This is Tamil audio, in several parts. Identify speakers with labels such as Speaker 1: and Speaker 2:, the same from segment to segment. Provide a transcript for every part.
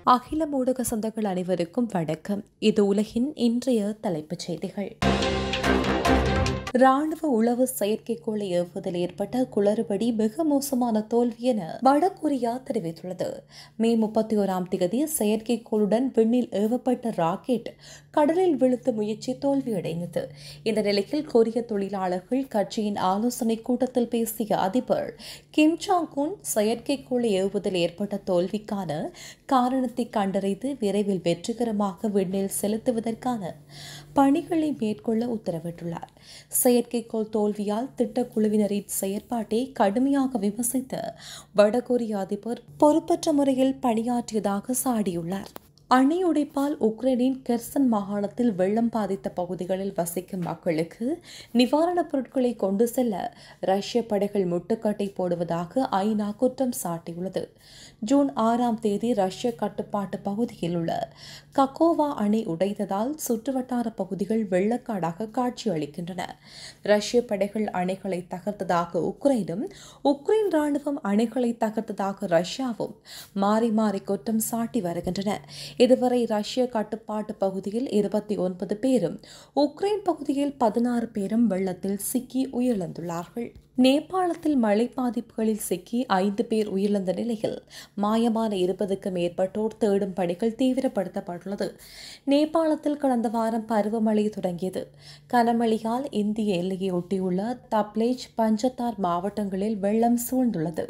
Speaker 1: அகில ஊடக சொந்தங்கள் அனைவருக்கும் வணக்கம் இது உலகின் இன்றைய தலைப்புச் செய்திகள் ராணுவ உளவு செயற்கைக்கோளை ஏவுவதில் ஏற்பட்ட குளறுபடி மிக மோசமான தோல்வி என வடகொரியா தெரிவித்துள்ளது மே முப்பத்தி ஓராம் தேதி செயற்கைக்கோளுடன் விண்ணில் ஏவப்பட்ட ராக்கெட் கடலில் விழுத்த முயற்சி தோல்வியடைந்தது இந்த நிலையில் கொரிய தொழிலாளர்கள் கட்சியின் ஆலோசனை கூட்டத்தில் பேசிய அதிபர் கிம் ஜாங் உன் செயற்கைக்கோளை ஏவுவதில் ஏற்பட்ட தோல்விக்கான காரணத்தை கண்டறிந்து விரைவில் வெற்றிகரமாக விண்ணில் செலுத்துவதற்கான பணிகளை மேற்கொள்ள உத்தரவிட்டுள்ளார் செயற்கைக்கோள் தோல்வியால் திட்டக்குழுவினரின் செயற்பாட்டை கடுமையாக விமர்சித்த வடகொரிய அதிபர் பொறுப்பற்ற முறையில் பணியாற்றியதாக சாடியுள்ளார் அணை உடைப்பால் உக்ரைனின் கெர்சன் மாகாணத்தில் வெள்ளம் பாதித்த பகுதிகளில் வசிக்கும் மக்களுக்கு நிவாரணப் பொருட்களை கொண்டு செல்ல ரஷ்ய படைகள் முட்டுக்கட்டை போடுவதாக ஐநா குற்றம் சாட்டியுள்ளது ஜூன் ஆறாம் தேதி ரஷ்ய கட்டுப்பாட்டு பகுதியில் உள்ள கக்கோவா அணை உடைத்ததால் சுற்றுவட்டார பகுதிகள் வெள்ளக்காடாக காட்சியளிக்கின்றன ரஷ்ய படைகள் அணைகளை தகர்த்ததாக உக்ரைனும் உக்ரைன் ராணுவம் அணைகளை தகர்த்ததாக ரஷ்யாவும் மாறி மாறி குற்றம் சாட்டி வருகின்றன இதுவரை ரஷ்ய கட்டுப்பாட்டு பகுதியில் இருபத்தி ஒன்பது பேரும் உக்ரைன் பகுதியில் பதினாறு பேரும் வெள்ளத்தில் சிக்கி உயிரிழந்துள்ளார்கள் நேபாளத்தில் மழை பாதிப்புகளில் சிக்கி ஐந்து பேர் உயிரிழந்த நிலையில் மாயமான இருபதுக்கும் மேற்பட்டோர் தேடும் பணிகள் தீவிரப்படுத்தப்பட்டுள்ளது நேபாளத்தில் கடந்த வாரம் பருவமழை தொடங்கியது கனமழையால் இந்திய எல்லையை ஒட்டியுள்ள தப்லேஜ் பஞ்சத்தார் மாவட்டங்களில் வெள்ளம் சூழ்ந்துள்ளது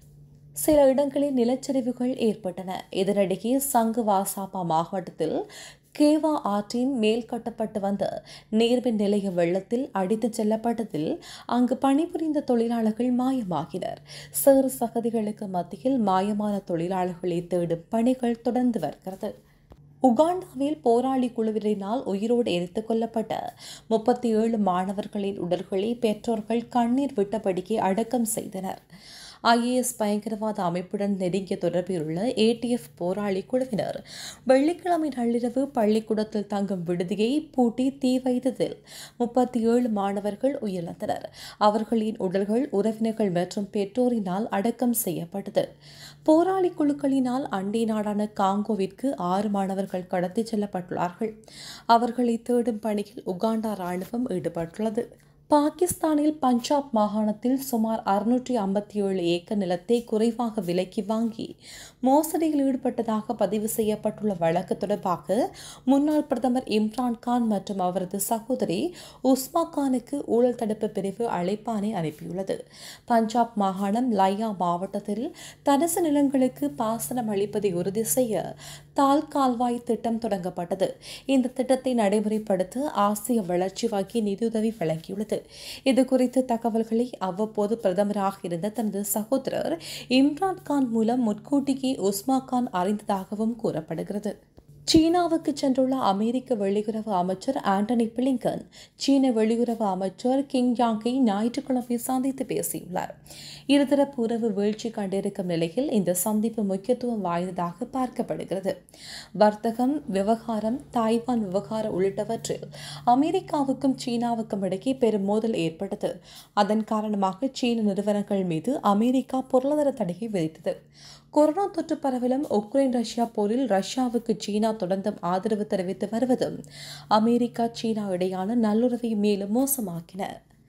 Speaker 1: சில இடங்களில் நிலச்சரிவுகள் ஏற்பட்டன இதனிடையே சங்கு வாசாப்பா மாவட்டத்தில் கேவா ஆற்றின் மேல் கட்டப்பட்டு வந்த நீர்மின் நிலைய வெள்ளத்தில் அடித்துச் செல்லப்பட்டதில் அங்கு பணிபுரிந்த தொழிலாளர்கள் மாயமாகினர் சேறு சகதிகளுக்கு மத்தியில் மாயமான தொழிலாளர்களை தேடும் பணிகள் தொடர்ந்து வருகிறது உகாண்டாவில் போராளி குழுவினரினால் உயிரோடு எரித்துக் கொல்லப்பட்ட முப்பத்தி ஏழு மாணவர்களின் உடல்களை பெற்றோர்கள் கண்ணீர் விட்டபடியே அடக்கம் செய்தனர் ஐஏஎஸ் பயங்கரவாத அமைப்புடன் நெருங்கிய தொடர்பிலுள்ள ஏடிஎஃப் போராளி குழுவினர் வெள்ளிக்கிழமை நள்ளிரவு பள்ளிக்கூடத்தில் தங்கும் விடுதியை பூட்டி தீ வைத்ததில் முப்பத்தி ஏழு மாணவர்கள் உயிரிழந்தனர் அவர்களின் உடல்கள் உறவினர்கள் மற்றும் பெற்றோரினால் அடக்கம் செய்யப்பட்டது போராளி குழுக்களினால் அண்டை நாடான காங்கோவிற்கு ஆறு மாணவர்கள் கடத்திச் செல்லப்பட்டுள்ளார்கள் அவர்களை தேடும் பணியில் உகாண்டா ராணுவம் ஈடுபட்டுள்ளது பாகிஸ்தானில் பஞ்சாப் மாகாணத்தில் சுமார் அறுநூற்றி ஐம்பத்தி ஏழு ஏக்கர் நிலத்தை குறைவாக விலைக்கு வாங்கி மோசடியில் ஈடுபட்டதாக பதிவு செய்யப்பட்டுள்ள வழக்கு தொடர்பாக முன்னாள் பிரதமர் இம்ரான் கான் மற்றும் அவரது சகோதரி உஸ்மா கானுக்கு ஊழல் தடுப்பு பிரிவு அழைப்பானை அனுப்பியுள்ளது பஞ்சாப் மாகாணம் லையா மாவட்டத்தில் தனசு நிலங்களுக்கு பாசனம் அளிப்பதை உறுதி செய்ய தால் கால்வாய் திட்டம் தொடங்கப்பட்டது இந்த திட்டத்தை நடைமுறைப்படுத்த ஆசிய வளர்ச்சி வங்கி நிதியுதவி வழங்கியுள்ளது இது குறித்து தகவல்களை அவ்வப்போது பிரதமராக இருந்த தனது சகோதரர் இம்ரான் கான் மூலம் முன்கூட்டியே உஸ்மா கான் அறிந்ததாகவும் கூறப்படுகிறது சீனாவுக்கு சென்றுள்ள அமெரிக்க வெளியுறவு அமைச்சர் ஆண்டனி பிளிங்கன் சீன வெளியுறவு அமைச்சர் கிங் யாங்கை ஞாயிற்றுக்கிழமை சந்தித்து பேசியுள்ளார் இருதரப்பு உறவு வீழ்ச்சி கண்டிருக்கும் நிலையில் இந்த சந்திப்பு முக்கியத்துவம் வாய்ந்ததாக பார்க்கப்படுகிறது வர்த்தகம் விவகாரம் தாய்வான் விவகாரம் உள்ளிட்டவற்றில் அமெரிக்காவுக்கும் சீனாவுக்கும் இடையே பெரும் மோதல் ஏற்பட்டது அதன் காரணமாக சீன நிறுவனங்கள் மீது அமெரிக்கா பொருளாதார தடையை விதித்தது கொரோனா தொற்று பரவலும் உக்ரைன் ரஷ்யா போரில் ரஷ்யாவுக்கு சீனா தொடர்ந்தும் ஆதரவு தெரிவித்து வருவதும் அமெரிக்கா சீனா இடையான நல்லுறவை மேலும் மோசமாக்கின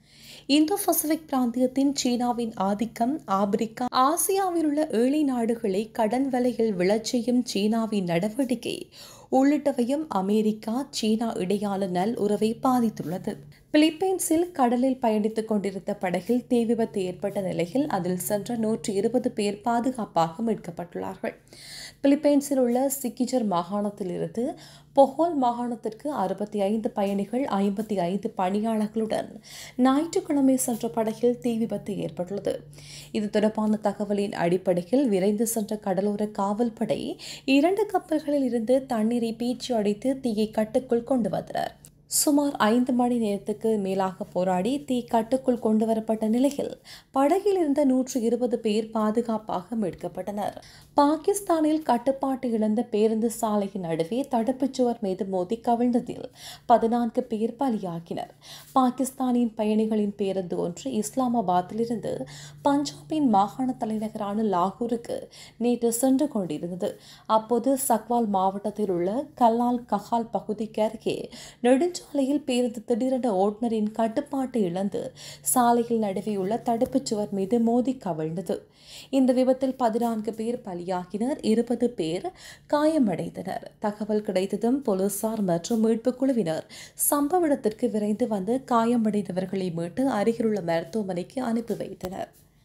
Speaker 1: இந்தோ பசிபிக் பிராந்தியத்தின் சீனாவின் ஆதிக்கம் ஆப்பிரிக்கா ஆசியாவில் உள்ள ஏழை நாடுகளை கடன் வலையில் விழச் செய்யும் சீனாவின் நடவடிக்கை உள்ளிட்டவையும் அமெரிக்கா சீனா இடையான நல் உறவை பாதித்துள்ளது பிலிப்பைன்ஸில் கடலில் பயணித்துக் கொண்டிருந்த படகில் தீ விபத்து ஏற்பட்ட நிலையில் அதில் சென்ற நூற்றி இருபது பேர் பாதுகாப்பாக மீட்கப்பட்டுள்ளார்கள் பிலிப்பைன்ஸில் உள்ள சிக்கிஜர் மாகாணத்திலிருந்து பொஹோல் மாகாணத்திற்கு அறுபத்தி ஐந்து பயணிகள் ஐம்பத்தி ஐந்து பணியாளர்களுடன் ஞாயிற்றுக்கிழமை சென்ற படகில் தீ விபத்து ஏற்பட்டுள்ளது இது தொடர்பான தகவலின் அடிப்படையில் விரைந்து சென்ற கடலோர காவல்படை இரண்டு கப்பல்களில் இருந்து தண்ணீரை பீச்சி அடைத்து தீயை கட்டுக்குள் கொண்டு வந்தனர் சுமார் ஐந்து மணி நேரத்துக்கு மேலாக போராடி தீ கட்டுக்குள் கொண்டு வரப்பட்ட நிலையில் படகில் இருந்த நூற்று இருபது பேர் பாதுகாப்பாக மீட்கப்பட்டனர் பாகிஸ்தானில் கட்டுப்பாட்டு இழந்த பேருந்து சாலையின் நடுவே தடுப்புச் சுவர் மீது மோதி கவிழ்ந்ததில் பதினான்கு பேர் பலியாகினர் பாகிஸ்தானின் பயணிகளின் பேருந்து ஒன்று இஸ்லாமாபாத்திலிருந்து பஞ்சாபின் மாகாண தலைநகரான லாகூருக்கு நேற்று சென்று கொண்டிருந்தது அப்போது சக்வால் மாவட்டத்தில் உள்ள கல்லால் கஹால் பகுதிக்கு அருகே நெடுஞ்சாலையில் பேருந்து திடீரென ஓட்டுநரின் கட்டுப்பாட்டை இழந்து சாலையில் நடுவேயுள்ள தடுப்புச் சுவர் மீது மோதி கவிழ்ந்தது இந்த விபத்தில் பதினான்கு பேர் பலியாகினர் இருபது பேர் காயமடைந்தனர் தகவல் கிடைத்ததும் போலீசார் மற்றும் மீட்புக் குழுவினர் சம்பவ இடத்திற்கு விரைந்து வந்து காயமடைந்தவர்களை மீட்டு அருகிலுள்ள மருத்துவமனைக்கு அனுப்பி வைத்தனர்